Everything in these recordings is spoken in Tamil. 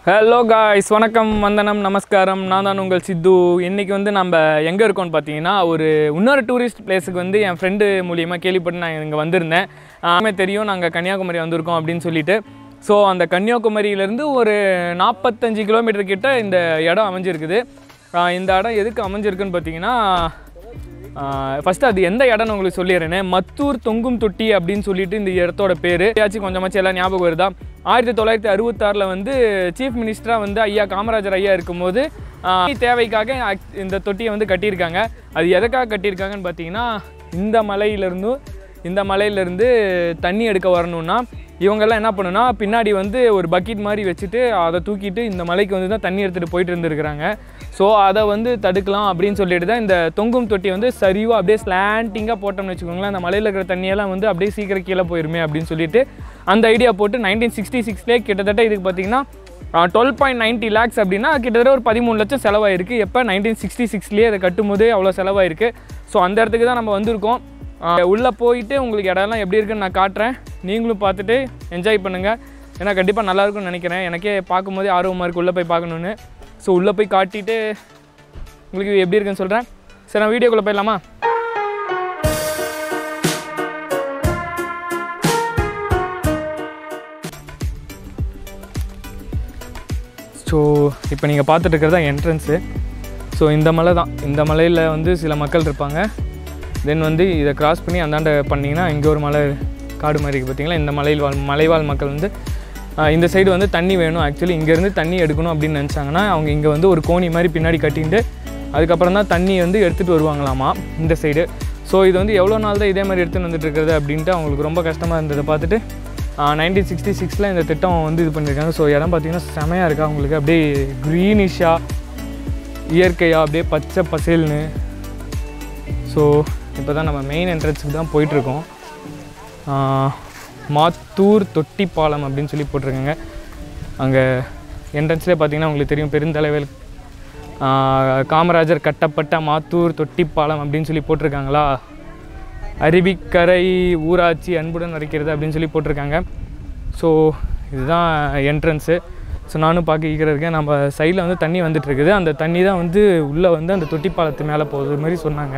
ஹலோ காய்ஸ் வணக்கம் வந்தனம் நமஸ்காரம் நான் தான் உங்கள் சித்து இன்றைக்கி வந்து நம்ம எங்கே இருக்கோம்னு பார்த்தீங்கன்னா ஒரு இன்னொரு டூரிஸ்ட் பிளேஸுக்கு வந்து என் ஃப்ரெண்டு மூலியமாக கேள்விப்பட்டு நான் இங்கே வந்திருந்தேன் ஆமே தெரியும் நாங்கள் கன்னியாகுமரி வந்திருக்கோம் அப்படின்னு சொல்லிட்டு ஸோ அந்த கன்னியாகுமரியிலேருந்து ஒரு நாற்பத்தஞ்சு கிலோமீட்டர் கிட்ட இந்த இடம் அமைஞ்சிருக்குது ஆஹ் இந்த இடம் எதுக்கு அமைஞ்சிருக்குன்னு பார்த்தீங்கன்னா ஃபஸ்ட்டு அது எந்த இடம்னு உங்களுக்கு சொல்லிடுறேனே மத்தூர் தொங்கும் தொட்டி அப்படின்னு சொல்லிட்டு இந்த இடத்தோட பேர் ஏதாச்சும் கொஞ்சமாச்சும் எல்லாம் ஞாபகம் வருதா ஆயிரத்தி தொள்ளாயிரத்தி அறுபத்தாறில் வந்து சீஃப் மினிஸ்டராக வந்து ஐயா காமராஜர் ஐயா இருக்கும்போது ஆஹ் தேவைக்காக அக்- இந்த தொட்டியை வந்து கட்டியிருக்காங்க அது எதுக்காக கட்டியிருக்காங்கன்னு பார்த்தீங்கன்னா இந்த மலையிலேருந்தும் இந்த மலையிலேருந்து தண்ணி எடுக்க வரணும்னா இவங்கெல்லாம் என்ன பண்ணுன்னா பின்னாடி வந்து ஒரு பக்கெட் மாதிரி வச்சுட்டு அதை தூக்கிட்டு இந்த மலைக்கு வந்து தான் தண்ணி எடுத்துகிட்டு போயிட்டு இருந்திருக்கிறாங்க ஸோ அதை வந்து தடுக்கலாம் அப்படின்னு சொல்லிட்டு தான் இந்த தொங்கும் தொட்டி வந்து சரிவாக அப்படியே ஸ்லாண்டிங்காக போட்டோம்னு வச்சுக்கோங்களேன் அந்த மலையில் இருக்கிற தண்ணியெல்லாம் வந்து அப்படியே சீக்கிரம் கீழே போயிருமே அப்படின்னு சொல்லிட்டு அந்த ஐடியா போட்டு நைன்டீன் சிக்ஸ்டி சிக்ஸ்லேயே கிட்டத்தட்ட இதுக்கு பார்த்தீங்கன்னா டுவெல் பாயிண்ட் நைன்ட்டி லேக்ஸ் அப்படின்னா கிட்டத்தட்ட ஒரு பதிமூணு லட்சம் செலவாயிருக்கு எப்போ நைன்டீன் சிக்ஸ்டி சிக்ஸ்லேயே அதை கட்டும்போதே அவ்வளோ செலவாயிருக்கு ஸோ அந்த இடத்துக்கு தான் நம்ம வந்திருக்கோம் உள்ளே போயிட்டு உங்களுக்கு இடம்லாம் எப்படி இருக்குன்னு நான் காட்டுறேன் நீங்களும் பார்த்துட்டு என்ஜாய் பண்ணுங்கள் ஏன்னா கண்டிப்பாக நல்லா இருக்கும்னு நினைக்கிறேன் எனக்கே பார்க்கும்போதே ஆர்வமாக இருக்குது உள்ளே போய் பார்க்கணுன்னு ஸோ உள்ளே போய் காட்டிட்டு உங்களுக்கு எப்படி இருக்குன்னு சொல்கிறேன் சரி நான் வீடியோக்குள்ளே போயிடலாமா ஸோ இப்போ நீங்கள் பார்த்துட்டு இருக்கிறது தான் என்ட்ரன்ஸு ஸோ இந்த மலை தான் இந்த மலையில் வந்து சில மக்கள் இருப்பாங்க தென் வந்து இதை கிராஸ் பண்ணி அந்தாண்ட பண்ணிங்கன்னா இங்கே ஒரு மலை காடு மாதிரி இருக்குது பார்த்தீங்களா இந்த மலையில் வாழ் மலைவாழ் மக்கள் வந்து ஆஹ், இந்த சைடு வந்து தண்ணி வேணும் ஆக்சுவலி இங்கேருந்து தண்ணி எடுக்கணும் அப்படின்னு நினச்சாங்கன்னா அவங்க இங்கே வந்து ஒரு கோணி மாதிரி பின்னாடி கட்டிட்டு அதுக்கப்புறம் தான் தண்ணி வந்து எடுத்துகிட்டு வருவாங்களாமா இந்த சைடு ஸோ இது வந்து எவ்வளோ நாள் தான் இதே மாதிரி எடுத்துகிட்டு வந்துட்டு இருக்கிறது அப்படின்ட்டு அவங்களுக்கு ரொம்ப கஷ்டமாக இருந்ததை பார்த்துட்டு நைன்டீன் சிக்ஸ்டி சிக்ஸில் இந்த திட்டம் வந்து இது பண்ணியிருக்காங்க ஸோ இடம் பார்த்தீங்கன்னா செமையாக இருக்கா அவங்களுக்கு அப்படியே க்ரீனிஷாக இயற்கையாக அப்படியே பச்சை பசேல்னு ஸோ இப்போ தான் நம்ம மெயின் என்ட்ரன்ஸுக்கு தான் போயிட்டுருக்கோம் மாத்தூர் தொட்டிப்பாலம் அப்படின்னு சொல்லி போட்டிருக்காங்க அங்கே என்ட்ரன்ஸ்லேயே பார்த்தீங்கன்னா உங்களுக்கு தெரியும் பெருந்தலைவர் ஆஹ், காமராஜர் கட்டப்பட்ட மாத்தூர் தொட்டிப்பாலம் அப்படின்னு சொல்லி போட்டிருக்காங்களா அருவிக்கரை ஊராட்சி அன்புடன் அழைக்கிறது அப்படின்னு சொல்லி போட்டிருக்காங்க ஸோ இதுதான் என்ட்ரன்ஸு ஸோ நானும் பார்க்க ஈக்கிற இருக்கேன் நம்ம சைடில் வந்து தண்ணி வந்துட்டு இருக்குது அந்த தண்ணி தான் வந்து உள்ளே வந்து அந்த தொட்டிப்பாலத்து மேலே போகுது மாதிரி சொன்னாங்க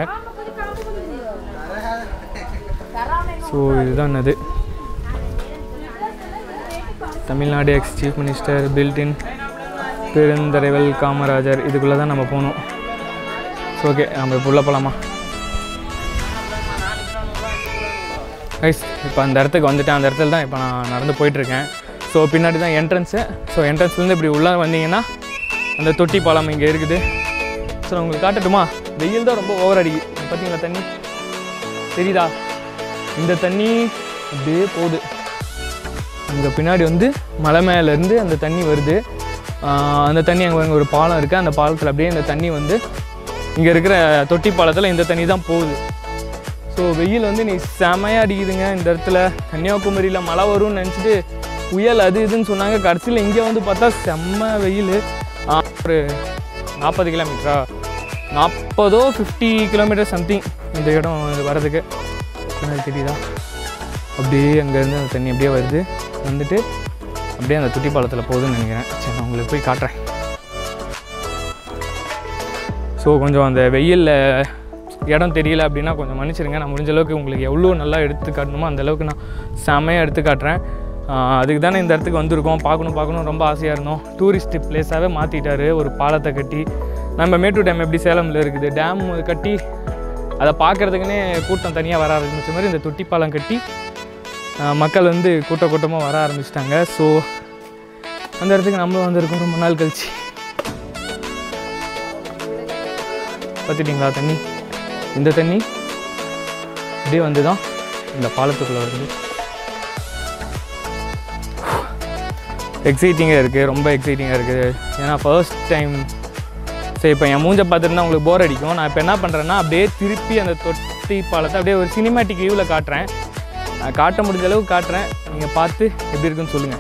ஸோ இதுதான் அது Tamil Nadu ex chief minister building பெருந்தலைவல் காமராஜர் இதுக்குள்ளே தான் நம்ம போகணும் ஸோ ஓகே நம்ம இப்போ உள்ளே போகலாமா கைஸ் இப்போ அந்த இடத்துக்கு வந்துட்டேன் அந்த இடத்துல தான் இப்போ நான் நடந்து போயிட்டுருக்கேன் ஸோ பின்னாடி தான் என்ட்ரன்ஸு ஸோ என்ட்ரன்ஸ்லேருந்து இப்படி உள்ளே வந்தீங்கன்னா அந்த தொட்டி பாலம் இங்கே இருக்குது ஸோ நான் உங்களுக்கு காட்டட்டுமா வெயில் தான் ரொம்ப ஓவர் அடிக்குது இங்க பார்த்தீங்களா தண்ணி தெரியுதா இந்த தண்ணி அப்படியே போகுது அங்கே பின்னாடி வந்து மலை மேலேருந்து அந்த தண்ணி வருது ஆஹ் அந்த தண்ணி அங்கே ஒரு பாலம் இருக்குது அந்த பாலத்தில் அப்படியே இந்த தண்ணி வந்து இங்கே இருக்கிற தொட்டி பாலத்தில் இந்த தண்ணி தான் போகுது ஸோ வெயில் வந்து நீ செமையாக அடிக்குதுங்க இந்த இடத்துல கன்னியாகுமரியில் மழை வரும்னு நினச்சிட்டு புயல் அது இதுன்னு சொன்னாங்க கடைசியில் இங்கே வந்து பார்த்தா செம்ம வெயில் ஒரு நாற்பது கிலோமீட்டரா நாற்பதோ ஃபிஃப்டி கிலோமீட்டர் சம்திங் இந்த இடம் இது வர்றதுக்கு பின்னாடி தெரியுதா அப்படியே அங்கேருந்து அந்த தண்ணி அப்படியே வருது வந்துட்டு அப்படியே அந்த துட்டி பாலத்தில் போகுதுன்னு நினைக்கிறேன் சரி நான் உங்களுக்கு போய் காட்டுறேன் ஸோ கொஞ்சம் அந்த வெயிலில் இடம் தெரியல அப்படின்னா கொஞ்சம் மன்னிச்சிருங்க நான் முடிஞ்ச அளவுக்கு உங்களுக்கு எவ்வளோ நல்லா எடுத்து காட்டணுமோ அந்த அளவுக்கு நான் செமையாக எடுத்து காட்டுறேன் ஆஹ் அதுக்கு தானே இந்த இடத்துக்கு வந்திருக்கோம் பார்க்கணும் பார்க்கணும் ரொம்ப ஆசையாக இருந்தோம் டூரிஸ்ட் பிளேஸாகவே மாற்றிட்டாரு ஒரு பாலத்தை கட்டி நம்ம மேட்டூர் டேம் எப்படி சேலமில் இருக்குது டேம் கட்டி அதை பார்க்குறதுக்குன்னே கூட்டம் தனியாக வர ஆரம்பிச்ச மாதிரி இந்த தொட்டி பாலம் கட்டி ஆஹ் மக்கள் வந்து கூட்ட கூட்டமாக வர ஆரம்பிச்சிட்டாங்க ஸோ அந்த இடத்துக்கு நம்மளும் வந்திருக்கோம் ரொம்ப நாள் கழிச்சு பார்த்துட்டிங்களா தண்ணி இந்த தண்ணி அப்படியே வந்து தான் இந்த பாலத்துக்குள்ளே வருது எக்ஸைட்டிங்காக இருக்குது ரொம்ப எக்ஸைட்டிங்காக இருக்குது ஏன்னா ஃபர்ஸ்ட் டைம் சரி இப்போ என் மூஞ்ச பார்த்துருந்தா உங்களுக்கு போர் அடிக்கும் நான் இப்போ என்ன பண்ணுறேன்னா அப்படியே திருப்பி அந்த தொட்டி பாலத்தை அப்படியே ஒரு சினிமேட்டிக் வியூவில் காட்டுறேன் நான் காட்ட முடிஞ்ச அளவுக்கு காட்டுறேன் நீங்கள் பார்த்து எப்படி இருக்குன்னு சொல்லுங்கள்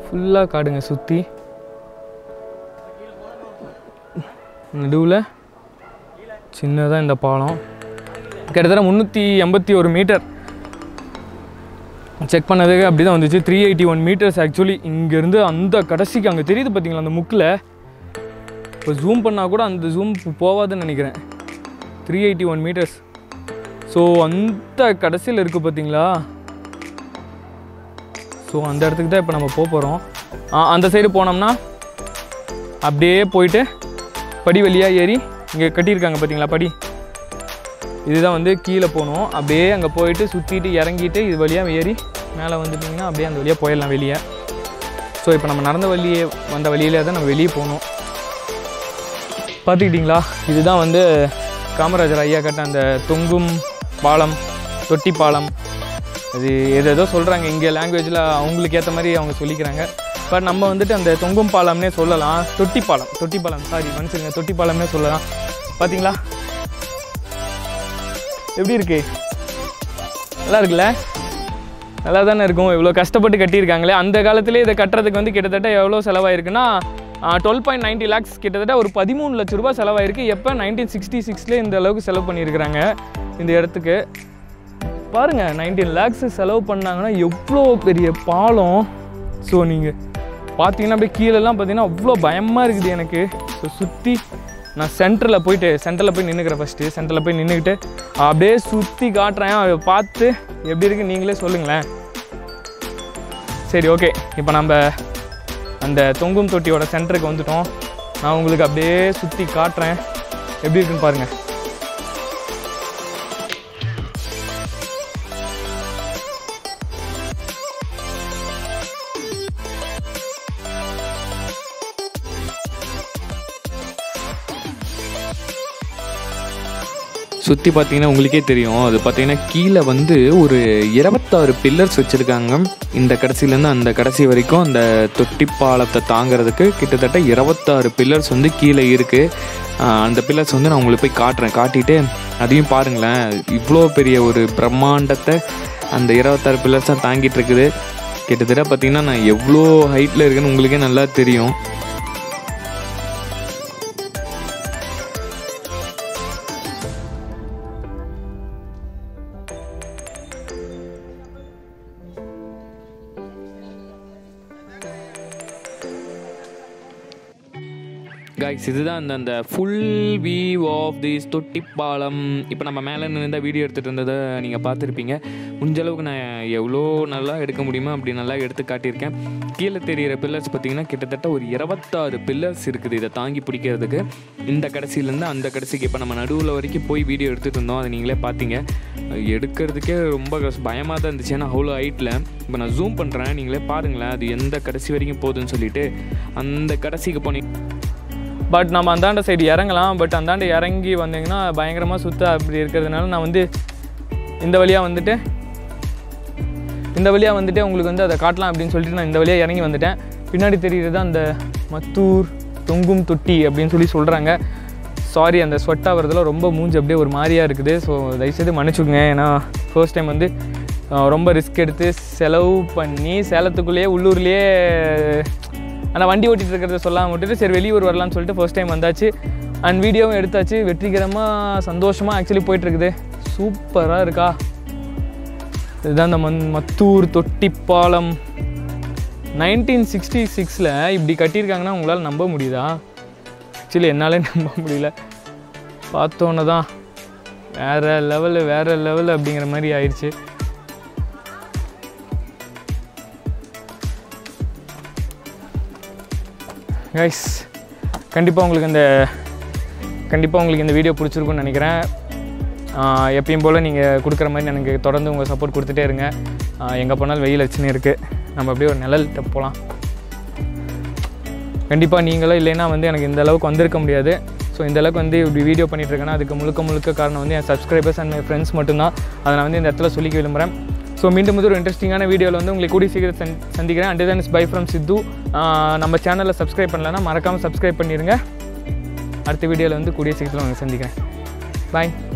ஃபுல்லாக காடுங்க சுற்றி நடுவில் சின்னதாக இந்த பாலம் கிட்டத்தட்ட முந்நூற்றி எண்பத்தி ஒரு மீட்டர் செக் பண்ணதுக்கு அப்படி தான் வந்துச்சு three eighty one metres actually இங்கேருந்து அந்த கடைசிக்கு அங்கே தெரியுது பார்த்தீங்களா அந்த முக்கில் இப்போ ஜூம் பண்ணால் கூட அந்த ஜூம் போகாதுன்னு நினைக்கிறேன் three eighty one metres so அந்த கடைசியில் இருக்குது பார்த்தீங்களா ஸோ அந்த இடத்துக்கு தான் இப்போ நம்ம போக போகிறோம் அந்த சைடு போனோம்னா அப்படியே போயிட்டு படி வழியாக ஏறி இங்கே கட்டியிருக்காங்க பார்த்தீங்களா படி இதுதான் வந்து கீழே போகணும் அப்படியே அங்கே போயிட்டு சுற்றிட்டு இறங்கிட்டு இது வழியாக ஏறி மேலே வந்துட்டிங்கன்னா அப்படியே அந்த வழியாக போயிடலாம் வெளியே ஸோ இப்போ நம்ம நடந்த வழியே வந்த வழியிலே தான் நம்ம வெளியே போகணும் பார்த்துக்கிட்டிங்களா இதுதான் வந்து காமராஜர் ஐயா கட்ட அந்த தொங்கும் பாலம் தொட்டி பாலம் அது எது ஏதோ சொல்கிறாங்க இங்கே லாங்குவேஜில் அவங்களுக்கு ஏற்ற மாதிரி அவங்க சொல்லிக்கிறாங்க பட் நம்ம வந்துட்டு அந்த தொங்கும் பாலம்னே சொல்லலாம் தொட்டி பாலம் தொட்டி பாலம் சாரி மனுஷங்க தொட்டி பாலம்னே சொல்லலாம் பார்த்தீங்களா எப்படி இருக்கு நல்லா இருக்குல்ல நல்லா தானே இருக்கும் இவ்வளோ கஷ்டப்பட்டு கட்டியிருக்காங்களே அந்த காலத்திலே இதை கட்டுறதுக்கு வந்து கிட்டத்தட்ட எவ்வளோ செலவாயிருக்குன்னா டுவெல் பாயிண்ட் நைன்ட்டி லேக்ஸ் கிட்டத்தட்ட ஒரு பதிமூணு லட்ச ரூபாய் செலவாயிருக்கு எப்போ நைன்டீன் சிக்ஸ்டி சிக்ஸ்லேயே இந்த அளவுக்கு செலவு பண்ணியிருக்கிறாங்க இந்த இடத்துக்கு பாருங்க நைன்டீன் லேக்ஸ் செலவு பண்ணாங்கன்னா எவ்வளோ பெரிய பாலம் ஸோ நீங்கள் பார்த்தீங்கன்னா அப்படியே கீழெல்லாம் பார்த்தீங்கன்னா அவ்வளோ பயமாக இருக்குது எனக்கு ஸோ சுற்றி நான் சென்டரில் போயிட்டு சென்டரில் போய் நின்றுக்கிறேன் ஃபஸ்ட்டு சென்டரில் போய் நின்றுக்கிட்டு அப்படியே சுற்றி காட்டுறேன் அதை பார்த்து எப்படி இருக்கு நீங்களே சொல்லுங்களேன் சரி ஓகே இப்போ நம்ம அந்த தொங்கும் தொட்டியோட சென்டருக்கு வந்துட்டோம் நான் உங்களுக்கு அப்படியே சுற்றி காட்டுறேன் எப்படி இருக்குன்னு பாருங்கள் சுற்றி பார்த்தீங்கன்னா உங்களுக்கே தெரியும் அது பார்த்தீங்கன்னா கீழே வந்து ஒரு இருபத்தாறு பில்லர்ஸ் வச்சுருக்காங்க இந்த கடைசிலேருந்து அந்த கடைசி வரைக்கும் அந்த தொட்டி பாலத்தை தாங்கிறதுக்கு கிட்டத்தட்ட இருபத்தாறு பில்லர்ஸ் வந்து கீழே இருக்குது அந்த பில்லர்ஸ் வந்து நான் உங்களுக்கு போய் காட்டுறேன் காட்டிட்டு அதையும் பாருங்களேன் இவ்வளோ பெரிய ஒரு பிரம்மாண்டத்தை அந்த இருபத்தாறு பில்லர்ஸ் தான் தாங்கிட்டு இருக்குது கிட்டத்தட்ட பார்த்தீங்கன்னா நான் எவ்வளோ ஹைட்டில் இருக்குன்னு உங்களுக்கே நல்லா தெரியும் கைஸ் இதுதான் அந்த அந்த ஃபுல் வியூ ஆஃப் திஸ் தொட்டி பாலம் இப்போ நம்ம மேலே நின்று வீடியோ எடுத்துகிட்டு இருந்ததை நீங்கள் பார்த்துருப்பீங்க முடிஞ்ச அளவுக்கு நான் எவ்வளோ நல்லா எடுக்க முடியுமோ அப்படி நல்லா எடுத்து காட்டியிருக்கேன் கீழே தெரிகிற பில்லர்ஸ் பார்த்தீங்கன்னா கிட்டத்தட்ட ஒரு இருபத்தாறு பில்லர்ஸ் இருக்குது இதை தாங்கி பிடிக்கிறதுக்கு இந்த கடைசியிலேருந்து அந்த கடைசிக்கு இப்போ நம்ம நடுவில் வரைக்கும் போய் வீடியோ எடுத்துகிட்டு இருந்தோம் அதை நீங்களே பார்த்தீங்க எடுக்கிறதுக்கே ரொம்ப கஷ்ட- பயமாக தான் இருந்துச்சு ஏன்னா அவ்வளோ ஹைட்டில் இப்போ நான் ஜூம் பண்ணுறேன் நீங்களே பாருங்களேன் அது எந்த கடைசி வரைக்கும் போகுதுன்னு சொல்லிட்டு அந்த கடைசிக்கு போனீங்க பட் நம்ம அந்தாண்ட சைடு இறங்கலாம் பட் அந்தாண்ட இறங்கி வந்தீங்கன்னா பயங்கரமாக சுத்த அப்படி இருக்கிறதுனால நான் வந்து இந்த வழியாக வந்துட்டு இந்த வழியாக வந்துட்டு உங்களுக்கு வந்து அதை காட்டலாம் அப்படின்னு சொல்லிட்டு நான் இந்த வழியாக இறங்கி வந்துட்டேன் பின்னாடி தெரிகிறது அந்த மத்தூர் தொங்கும் தொட்டி அப்படின்னு சொல்லி சொல்கிறாங்க சாரி அந்த ஸ்வெட் ஆகிறதுல ரொம்ப மூஞ்சி அப்படியே ஒரு மாதிரியாக இருக்குது ஸோ தயவுசெய்து மன்னிச்சுக்கோங்க ஏன்னா ஃபர்ஸ்ட் டைம் வந்து அஹ், ரொம்ப ரிஸ்க் எடுத்து செலவு பண்ணி சேலத்துக்குள்ளேயே உள்ளூர்லேயே ஆனால் வண்டி ஓட்டிகிட்டு இருக்கிறத சொல்லாமல் விட்டுட்டு சரி வெளியூர் வரலாம்னு சொல்லிட்டு ஃபர்ஸ்ட் டைம் வந்தாச்சு அண்ட் வீடியோவும் எடுத்தாச்சு வெற்றிகரமாக சந்தோஷமாக ஆக்சுவலி போயிட்டுருக்குது சூப்பராக இருக்கா இதுதான் இந்த மண் மத்தூர் தொட்டிப்பாலம் நைன்டீன் சிக்ஸ்டி சிக்ஸில் இப்படி கட்டியிருக்காங்கன்னா உங்களால் நம்ப முடியுதா ஆக்சுவலி என்னாலே நம்ப முடியல பார்த்தோன்னே தான் வேறு லெவலு வேறு லெவலு அப்படிங்கிற மாதிரி ஆயிடுச்சு கைஸ் கண்டிப்பாக உங்களுக்கு இந்த கண்டிப்பாக உங்களுக்கு இந்த வீடியோ பிடிச்சிருக்குன்னு நினைக்கிறேன் ஆஹ் எப்பயும் போல் நீங்கள் கொடுக்குற மாதிரி எனக்கு தொடர்ந்து உங்கள் சப்போர்ட் கொடுத்துட்டே இருங்க எங்கே போனாலும் வெயில் அச்சுன்னு இருக்குது நம்ம அப்படியே ஒரு நிழல்கிட்ட போகலாம் கண்டிப்பாக நீங்களும் இல்லைன்னா வந்து எனக்கு இந்த அளவுக்கு வந்திருக்க முடியாது ஸோ இந்த அளவுக்கு வந்து இப்படி வீடியோ பண்ணிட்டு இருக்கேன்னா அதுக்கு முழுக்க முழுக்க காரணம் வந்து என் சப்ஸ்கிரைபர்ஸ் அண்ட் மை ஃப்ரெண்ட்ஸ் மட்டும்தான் அதை நான் வந்து இந்த இடத்துல சொல்லிக்க விரும்புகிறேன் ஸோ மீண்டும் வந்து ஒரு இன்ட்ரெஸ்டிங்கான வீடியோவில் வந்து உங்களை கூடிய சீக்கிரம் சந்தி- சந்திக்கிறேன் and then is bye from Sidhu ah நம்ம சேனலில் சப்ஸ்கிரைப் பண்ணலன்னா மறக்காமல் சப்ஸ்கிரைப் பண்ணிடுங்க அடுத்த வீடியோவில் வந்து கூடிய சீக்கிரத்தில் உங்களை சந்திக்கிறேன் பாய்